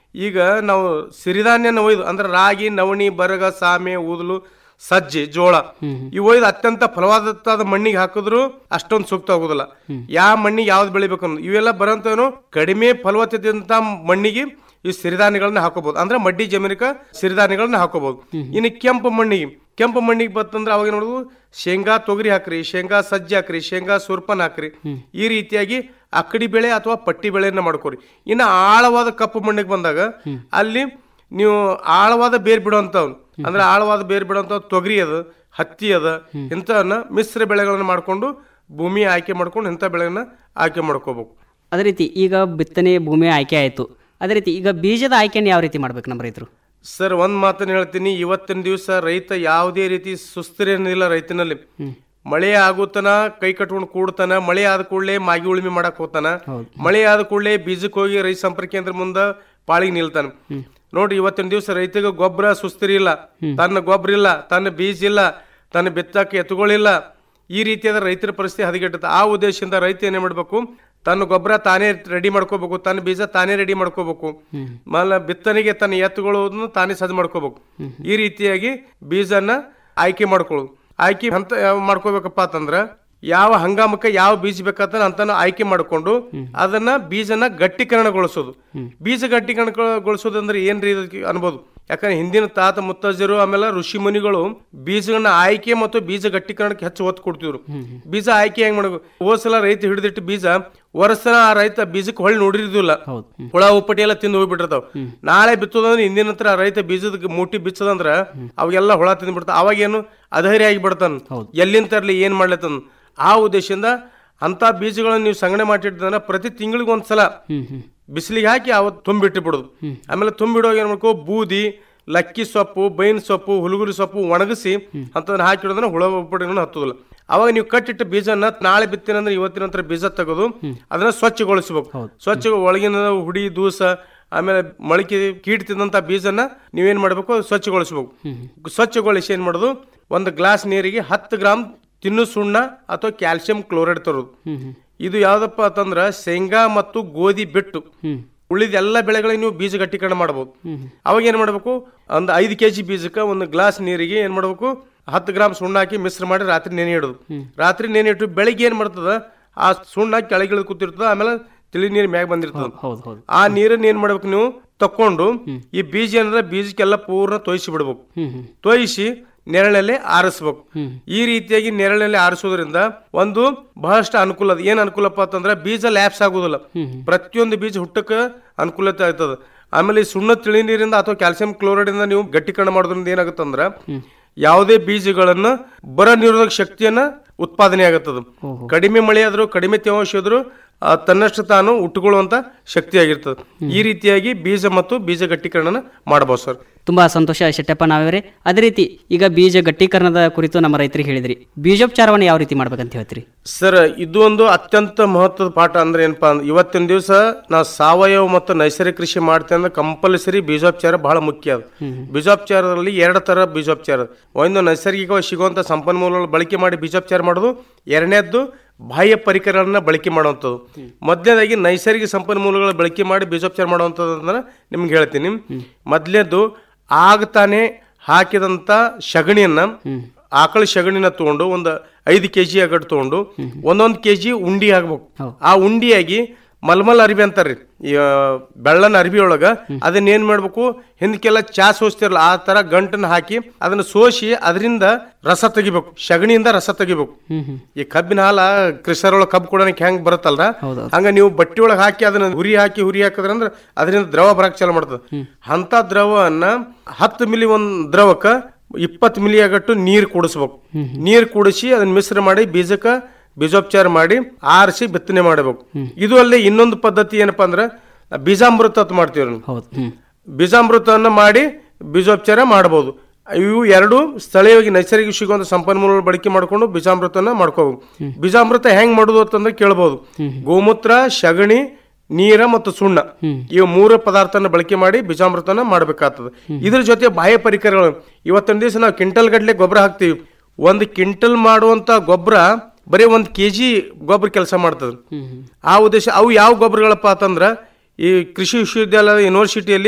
ಈಗ ನಾವು ಸಿರಿಧಾನ್ಯನ ಒಯ್ದು ಅಂದ್ರೆ ರಾಗಿ ನವಣಿ ಬರಗ ಸಾಮೆ ಊದಲು ಸಜ್ಜೆ ಜೋಳ ಇವು ಒಯ್ದು ಅತ್ಯಂತ ಫಲವಾದ ಮಣ್ಣಿಗೆ ಹಾಕಿದ್ರು ಅಷ್ಟೊಂದು ಸೂಕ್ತ ಆಗುದಿಲ್ಲ ಯಾವ ಮಣ್ಣಿಗೆ ಯಾವ್ದು ಬೆಳಿಬೇಕು ಅನ್ನೋದು ಇವೆಲ್ಲ ಬರೋಂತನು ಕಡಿಮೆ ಫಲವತ್ತತೆಯಿಂದ ಮಣ್ಣಿಗೆ ಈ ಸಿರಿಧಾನ್ಯಗಳನ್ನ ಹಾಕೋಬಹುದು ಅಂದ್ರೆ ಮಡ್ಡಿ ಜಮೀನಿಕ ಸಿರಿಧಾನ್ಯಗಳನ್ನ ಹಾಕೋಬಹುದು ಇನ್ನು ಕೆಂಪು ಮಣ್ಣಿಗೆ ಕೆಂಪು ಮಣ್ಣಿಗೆ ಬತ್ತಂದ್ರೆ ಅವಾಗ ನೋಡುದು ಶೇಂಗಾ ತೊಗರಿ ಹಾಕ್ರಿ ಶೇಂಗಾ ಸಜ್ಜೆ ಹಾಕ್ರಿ ಶೇಂಗಾ ಸುರ್ಪನ್ ಹಾಕ್ರಿ ಈ ರೀತಿಯಾಗಿ ಅಕ್ಕಡಿ ಬೆಳೆ ಅಥವಾ ಪಟ್ಟಿ ಬೆಳೆಯನ್ನ ಮಾಡ್ಕೊರಿ ಇನ್ನು ಆಳವಾದ ಕಪ್ಪು ಮಣ್ಣಿಗೆ ಬಂದಾಗ ಅಲ್ಲಿ ನೀವು ಆಳವಾದ ಬೇರ್ ಬಿಡುವಂಥವ್ ಅಂದ್ರೆ ಆಳವಾದ ಬೇರ್ ಬಿಡುವಂಥ ತೊಗರಿ ಅದ ಹತ್ತಿ ಅದ ಇಂಥವನ್ನ ಮಿಶ್ರ ಬೆಳೆಗಳನ್ನ ಮಾಡ್ಕೊಂಡು ಭೂಮಿ ಆಯ್ಕೆ ಮಾಡ್ಕೊಂಡು ಇಂಥ ಬೆಳೆಗಳನ್ನ ಆಯ್ಕೆ ಮಾಡ್ಕೋಬೇಕು ಅದೇ ರೀತಿ ಈಗ ಬಿತ್ತನೆ ಭೂಮಿ ಆಯ್ಕೆ ಆಯಿತು ಅದೇ ರೀತಿ ಈಗ ಬೀಜದ ಆಯ್ಕೆಯನ್ನು ಯಾವ ರೀತಿ ಮಾಡ್ಬೇಕು ನಮ್ಮ ರೈತರು ಸರ್ ಒಂದ್ ಮಾತನ್ನ ಹೇಳ್ತೀನಿ ಇವತ್ತಿನ ದಿವಸ ರೈತ ಯಾವುದೇ ರೀತಿ ಸುಸ್ಥಿರೇನಿಲ್ಲ ರೈತನಲ್ಲಿ ಮಳೆ ಆಗುತ್ತನ ಕೈ ಕಟ್ಕೊಂಡು ಕೂಡ್ತಾನ ಮಳೆ ಆದ ಕೂಡಲೇ ಮಾಗಿ ಉಳುಮೆ ಮಾಡಕ್ ಹೋಗ್ತಾನ ಮಳೆ ಆದ ಕೂಡಲೇ ಬೀಜಕ್ಕೆ ಹೋಗಿ ರೈತ ಸಂಪರ್ಕ ಕೇಂದ್ರ ಮುಂದ ಪಾಳಿಗೆ ನಿಲ್ತಾನ ನೋಡಿ ಇವತ್ತಿನ ದಿವಸ ರೈತಗೆ ಗೊಬ್ಬರ ಸುಸ್ಥಿರ ಇಲ್ಲ ತನ್ನ ಗೊಬ್ಬರ ಇಲ್ಲ ತನ್ನ ಬೀಜ ಇಲ್ಲ ತನ್ನ ಬಿತ್ತಕ್ಕೆ ಎತ್ತುಗಳಿಲ್ಲ ಈ ರೀತಿಯಾದ ರೈತರ ಪರಿಸ್ಥಿತಿ ಹದಗೆಟ್ಟುತ್ತೆ ಆ ಉದ್ದೇಶದಿಂದ ರೈತ ಏನೇ ಮಾಡ್ಬೇಕು ತನ್ನ ಗೊಬ್ಬರ ತಾನೇ ರೆಡಿ ಮಾಡ್ಕೋಬೇಕು ತನ್ನ ಬೀಜ ತಾನೇ ರೆಡಿ ಮಾಡ್ಕೋಬೇಕು ಆಮೇಲೆ ಬಿತ್ತನೆಗೆ ತನ್ನ ಎತ್ತುಗಳನ್ನು ತಾನೇ ಸಜ್ಜು ಮಾಡ್ಕೋಬೇಕು ಈ ರೀತಿಯಾಗಿ ಬೀಜನ ಆಯ್ಕೆ ಮಾಡ್ಕೊಳ್ಳೋದು ಆಯ್ಕೆ ಅಂತ ಯಾವ ಮಾಡ್ಕೋಬೇಕಪ್ಪ ಅಂತಂದ್ರ ಯಾವ ಹಂಗಾಮಕ್ಕೆ ಯಾವ ಬೀಜ ಬೇಕಂತ ಅಂತಾನು ಆಯ್ಕೆ ಮಾಡಿಕೊಂಡು ಅದನ್ನ ಬೀಜನ ಗಟ್ಟಿಕರಣಗೊಳಿಸೋದು ಬೀಜ ಗಟ್ಟಿಕರಣಗೊಳಿಸೋದು ಅಂದ್ರೆ ಏನ್ರಿ ಇದಕ್ಕೆ ಅನ್ಬೋದು ಯಾಕಂದ್ರೆ ಹಿಂದಿನ ತಾತ ಮುತ್ತಜ್ಜರು ಆಮೇಲೆ ಋಷಿ ಮುನಿಗಳು ಬೀಜಗಳನ್ನ ಆಯ್ಕೆ ಮತ್ತು ಬೀಜ ಗಟ್ಟಿಕರಣಕ್ಕೆ ಹೆಚ್ಚು ಒತ್ತು ಕೊಡ್ತಿದ್ರು ಬೀಜ ಆಯ್ಕೆ ಹೆಂಗ್ ಮಾಡಬೇಕು ಹೋದ್ ಸಲ ರೈತ ಹಿಡಿದಿಟ್ಟು ಬೀಜ ವರ್ಷನ ಆ ರೈತ ಬೀಜಕ್ಕೆ ಹೊಳ್ಳಿ ನೋಡಿರಿದಿಲ್ಲ ಹುಳ ಉಪ್ಪಟಿ ಎಲ್ಲ ತಿಂದು ಹೋಗ್ಬಿಟ್ಟಿರ್ತಾವ ನಾಳೆ ಬಿತ್ತೋದಂದ್ರೆ ಹಿಂದಿನ ನಂತರ ರೈತ ಬೀಜದ ಮೂಟಿ ಬಿಚ್ಚದಂದ್ರ ಅವಾಗೆಲ್ಲ ಹುಳ ತಿಂದು ಬಿಡ್ತಾವ ಅವಾಗೇನು ಅಧೈರ್ಯ ಆಗಿ ಬಿಡ್ತಾನ ಎಲ್ಲಿಂದ ತರ್ಲಿ ಏನ್ ಮಾಡ್ಲತ್ತನ್ ಆ ಉದ್ದೇಶದಿಂದ ಅಂತ ಬೀಜಗಳನ್ನ ನೀವು ಸಂಗ್ರಹಣೆ ಮಾಡಿಟ್ಟಿದ್ರೆ ಪ್ರತಿ ತಿಂಗಳಿಗೆ ಒಂದ್ಸಲ ಬಿಸಿಲಿಗೆ ಹಾಕಿ ಅವತ್ತು ತುಂಬಿಟ್ಟು ಬಿಡೋದು ಆಮೇಲೆ ತುಂಬಿಡುವಾಗ ಏನ್ ಮಾಡ್ಕೋ ಬೂದಿ ಲಕ್ಕಿ ಸೊಪ್ಪು ಬೈನ್ ಸೊಪ್ಪು ಹುಳುಗುರಿ ಸೊಪ್ಪು ಒಣಗಿಸಿ ಅಂತದನ್ನ ಹಾಕಿಡೋದನ್ನ ಹುಳ ಉಪ್ಪಡಿಗಳನ್ನು ಹತ್ತೋದಿಲ್ಲ ಅವಾಗ ನೀವು ಕಟ್ಟಿಟ್ಟ ಬೀಜನ ನಾಳೆ ಬಿತ್ತಿನ ಅಂದ್ರೆ ಇವತ್ತಿನ ನಂತರ ಬೀಜ ತೆಗೆದು ಅದನ್ನ ಸ್ವಚ್ಛಗೊಳಿಸಬೇಕು ಸ್ವಚ್ಛ ಒಳಗಿನ ಹುಡಿ ದೂಸ ಆಮೇಲೆ ಮೊಳಕೆ ಕೀಟ ತಿಂದಂತ ಬೀಜನ ನೀವೇನ್ ಮಾಡ್ಬೇಕು ಸ್ವಚ್ಛಗೊಳಿಸ್ಬೇಕು ಸ್ವಚ್ಛಗೊಳಿಸಿ ಏನ್ ಮಾಡೋದು ಒಂದು ಗ್ಲಾಸ್ ನೀರಿಗೆ ಹತ್ತು ಗ್ರಾಮ್ ತಿನ್ನು ಸುಣ್ಣ ಅಥವಾ ಕ್ಯಾಲ್ಸಿಯಂ ಕ್ಲೋರೈಡ್ ತರೋದು ಇದು ಯಾವ್ದಪ್ಪ ಅಂತಂದ್ರ ಶೇಂಗಾ ಮತ್ತು ಗೋಧಿ ಬಿಟ್ಟು ಉಳಿದ ಎಲ್ಲ ಬೆಳೆಗಳಿಗೆ ನೀವು ಬೀಜ ಗಟ್ಟಿಕರಣ ಮಾಡಬಹುದು ಅವಾಗ ಏನ್ ಮಾಡ್ಬೇಕು ಒಂದು ಐದು ಕೆಜಿ ಬೀಜಕ್ಕೆ ಒಂದು ಗ್ಲಾಸ್ ನೀರಿಗೆ ಏನ್ ಮಾಡ್ಬೇಕು ಹತ್ತು ಗ್ರಾಮ್ ಸುಣ್ಣ ಹಾಕಿ ಮಿಶ್ರ ಮಾಡಿ ರಾತ್ರಿ ನೆನೆ ಇಡೋದು ರಾತ್ರಿ ನೆನೆ ಇಟ್ಟು ಬೆಳಿಗ್ಗೆ ಏನ್ ಮಾಡ್ತದ ಆ ಸುಣ್ಣ ಕೆಳಗಿಳಿದು ಕೂತಿರ್ತದ ಆಮೇಲೆ ತಿಳಿ ನೀರು ಮ್ಯಾಗ ಬಂದಿರ್ತದ ಹೌದು ಹೌದು ಆ ನೀರನ್ನ ಏನ್ ಮಾಡ್ಬೇಕು ನೀವು ತಕೊಂಡು ಈ ಬೀಜ ಏನಂದ್ರೆ ಬೀಜಕ್ಕೆಲ್ಲ ಪೂರ್ಣ ತೊಯ್ಸಿ ಬಿಡ್ಬೇಕು ತೊಯ್ಸಿ ನೆರಳಲ್ಲಿ ಆರಿಸ್ಬೇಕು ಈ ರೀತಿಯಾಗಿ ನೆರಳಲ್ಲಿ ಆರಿಸೋದ್ರಿಂದ ಒಂದು ಬಹಳಷ್ಟು ಅನುಕೂಲ ಅದ ಏನ್ ಅನುಕೂಲಪ್ಪ ಅಂತಂದ್ರೆ ಬೀಜ ಲ್ಯಾಪ್ಸ್ ಆಗುದಿಲ್ಲ ಪ್ರತಿಯೊಂದು ಬೀಜ ಹುಟ್ಟಕ್ಕೆ ಅನುಕೂಲತೆ ಆಯ್ತದ ಆಮೇಲೆ ಈ ಸುಣ್ಣ ತಿಳಿ ನೀರಿಂದ ಅಥವಾ ಕ್ಯಾಲ್ಸಿಯಂ ಕ್ಲೋರೈಡ್ ಇಂದ ನೀವು ಗಟ್ಟಿಕರಣ ಮಾಡೋದ್ರಿಂದ ಏನಾಗುತ್ತಂದ್ರ ಯಾವುದೇ ಬೀಜಗಳನ್ನ ಬರ ನಿರೋಧಕ ಶಕ್ತಿಯನ್ನ ಉತ್ಪಾದನೆ ಆಗುತ್ತದೆ ಕಡಿಮೆ ಮಳೆ ಆದ್ರೂ ಕಡಿಮೆ ತೇವಾಂಶ ಆದ್ರೂ ಆ ತನ್ನಷ್ಟು ತಾನು ಉಟ್ಟುಕೊಳ್ಳುವಂತ ಶಕ್ತಿ ಆಗಿರ್ತದೆ ಈ ರೀತಿಯಾಗಿ ಬೀಜ ಮತ್ತು ಬೀಜ ಗಟ್ಟಿಕರಣನ ಮಾಡಬಹುದು ಸರ್ ತುಂಬಾ ಸಂತೋಷ ಶೆಟ್ಟಪ್ಪ ನಾವೇ ಅದೇ ರೀತಿ ಈಗ ಬೀಜ ಗಟ್ಟೀಕರಣದ ಕುರಿತು ನಮ್ಮ ರೈತರಿಗೆ ಹೇಳಿದ್ರಿ ಬೀಜೋಪಚಾರವನ್ನು ಯಾವ ರೀತಿ ಮಾಡ್ಬೇಕಂತ ಹೇಳ್ತೀರಿ ಸರ್ ಇದು ಒಂದು ಅತ್ಯಂತ ಮಹತ್ವದ ಪಾಠ ಅಂದ್ರೆ ಏನಪ್ಪಾ ಅಂದ್ರೆ ಇವತ್ತಿನ ದಿವಸ ನಾವು ಸಾವಯವ ಮತ್ತು ನೈಸರ್ಗಿಕ ಕೃಷಿ ಮಾಡ್ತೇವೆ ಅಂದ್ರೆ ಕಂಪಲ್ಸರಿ ಬೀಜೋಪಚಾರ ಬಹಳ ಮುಖ್ಯ ಅದು ಬೀಜೋಪಚಾರದಲ್ಲಿ ಎರಡು ತರ ಬೀಜೋಪಚಾರ ಒಂದು ನೈಸರ್ಗಿಕವಾಗಿ ಸಿಗುವಂತ ಸಂಪನ್ಮೂಲಗಳ ಬಳಕೆ ಮಾಡಿ ಬೀಜೋಪಚಾರ ಮಾಡೋದು ಎರಡನೇದ್ದು ಬಾಹ್ಯ ಪರಿಕರಗಳನ್ನ ಬಳಕೆ ಮಾಡುವಂಥದ್ದು ಮೊದಲನೇದಾಗಿ ನೈಸರ್ಗಿಕ ಸಂಪನ್ಮೂಲಗಳ ಬಳಕೆ ಮಾಡಿ ಬೀಜೋಪಚಾರ ಮಾಡುವಂಥದ್ದು ಅಂದ್ರೆ ನಿಮ್ಗೆ ಹೇಳ್ತೀನಿ ಮೊದಲನೇದು ಆಗ್ತಾನೆ ಹಾಕಿದಂತ ಸಗಣಿಯನ್ನ ಆಕಳ ಸಗಣಿನ ತಗೊಂಡು ಒಂದು ಐದು ಕೆಜಿ ಅಗಡ್ ತಗೊಂಡು ಒಂದೊಂದು ಕೆಜಿ ಉಂಡಿ ಹಾಕ್ಬೇಕು ಆ ಉಂಡಿಯಾಗಿ ಮಲ್ಮಲ್ ಅರಿವಿ ಅಂತಾರ್ರಿ ಈ ಆ, ಬೆಳ್ಳನ ಅರಿವಿ ಒಳಗ ಅದನ್ನ ಏನ್ ಮಾಡ್ಬೇಕು ಹಿಂದಕ್ಕೆಲ್ಲ ಚಾ ಸೋಸ್ತಿರಲ್ಲ ಆ ತರ ಗಂಟನ್ನ ಹಾಕಿ ಅದನ್ನ ಸೋಸಿ ಅದರಿಂದ ರಸ ತೆಗಿಬೇಕು ಸಗಣಿಯಿಂದ ರಸ ತೆಗಿಬೇಕು ಈ ಕಬ್ಬಿನ ಹಾಲ ಕೃಷಿಯರ್ ಒಳಗೆ ಕಬ್ಬು ಕೊಡೋಕೆ ಹೆಂಗ್ ಬರುತ್ತಲ್ರ ಹಂಗ ನೀವು ಬಟ್ಟೆ ಒಳಗೆ ಹಾಕಿ ಅದನ್ನ ಹುರಿ ಹಾಕಿ ಹುರಿ ಹಾಕಿದ್ರಂದ್ರ ಅದರಿಂದ ದ್ರವ ಬರಕ್ ಚಾಲು ಮಾಡ್ತದ ಅಂತ ದ್ರವನ್ನ ಹತ್ತು ಮಿಲಿ ಒಂದ್ ದ್ರವಕ್ಕ ಇಪ್ಪತ್ತು ಮಿಲಿ ಆಗಟ್ಟು ನೀರ್ ಕುಡಿಸ್ಬೇಕು ನೀರ್ ಕುಡಿಸಿ ಅದನ್ನ ಮಿಶ್ರ ಮಾಡಿ ಬೀಜಕ್ಕ ಬೀಜೋಪಚಾರ ಮಾಡಿ ಆರಿಸಿ ಬಿತ್ತನೆ ಮಾಡಬೇಕು ಇದು ಅಲ್ಲದೆ ಇನ್ನೊಂದು ಪದ್ಧತಿ ಏನಪ್ಪಾ ಅಂದ್ರೆ ಬೀಜಾಮೃತ ಅಂತ ಮಾಡ್ತೀವಿ ನಾವು. ಹೌದು ಹ್ಮ್ ಬೀಜಾಮೃತವನ್ನು ಮಾಡಿ ಬೀಜೋಪಚಾರ ಮಾಡಬಹುದು ಇವು ಎರಡು ಸ್ಥಳೀಯವಾಗಿ ನೈಸರ್ಗಿಕ ಸಿಗುವಂತ ಸಂಪನ್ಮೂಲ ಬಳಕೆ ಮಾಡ್ಕೊಂಡು ಬೀಜಾಮೃತನ ಮಾಡ್ಕೋಬೇಕು ಬೀಜಾಮೃತ ಹೆಂಗ್ ಮಾಡುದು ಅಂತಂದ್ರೆ ಕೇಳಬಹುದು ಗೋಮೂತ್ರ ಸಗಣಿ ನೀರ ಮತ್ತು ಸುಣ್ಣ ಇವು ಮೂರು ಪದಾರ್ಥನ ಬಳಕೆ ಮಾಡಿ ಬೀಜಾಮೃತನ ಮಾಡ್ಬೇಕಾಗ್ತದೆ ಇದ್ರ ಜೊತೆ ಬಾಹ್ಯ ಪರಿಕರಗಳು ಇವತ್ತಿನ ದಿವಸ ನಾವು ಕ್ವಿಂಟಲ್ ಗಟ್ಲೆ ಗೊಬ್ಬರ ಹಾಕ್ತಿವಿ ಒಂದು ಕ್ವಿಂಟಲ್ ಮಾಡುವಂತ ಗೊಬ್ಬರ ಬರೀ ಒಂದ್ ಕೆಜಿ ಗೊಬ್ಬರ ಕೆಲಸ ಮಾಡ್ತದೆ ಆ ಉದ್ದೇಶ ಅವು ಯಾವ ಗೊಬ್ಬರಗಳಪ್ಪ ಅಂತಂದ್ರ ಈ ಕೃಷಿ ವಿಶ್ವವಿದ್ಯಾಲಯ ಯೂನಿವರ್ಸಿಟಿಯಲ್ಲಿ